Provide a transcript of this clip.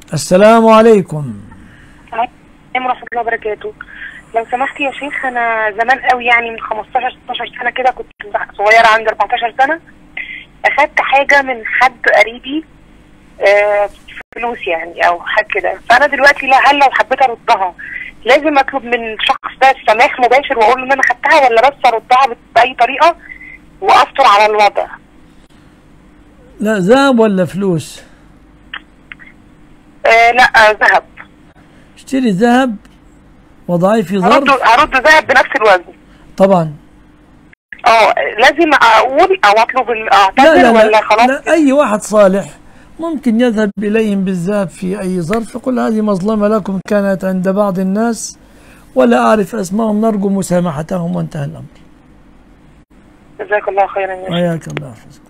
السلام عليكم السلام ورحمة الله وبركاته لو سمحت يا شيخ أنا زمان قوي يعني من 15 16 سنة كده كنت صغيرة عندي 14 سنة أخدت حاجة من حد قريبي آه، فلوس يعني أو حاجة كده فأنا دلوقتي لا هل لو حبيت أردها لازم أطلب من الشخص ده السماح مباشر وأقول له إن أنا خدتها ولا بس أردها بأي طريقة وأفطر على الوضع لا ذهب ولا فلوس آه لا آه، ذهب اشتري ذهب وضعيه في هرد ظرف هرد ذهب بنفس الوزن طبعا اه لازم اقول او اطلب ال- لا اعتذر لا ولا لا, خلاص لا أي واحد صالح ممكن يذهب إليهم بالذهب في أي ظرف يقول هذه مظلمة لكم كانت عند بعض الناس ولا أعرف أسمائهم نرجو مسامحتهم وانتهى الأمر جزاك الله خيرا يا شيخ. حياك الله يحفظك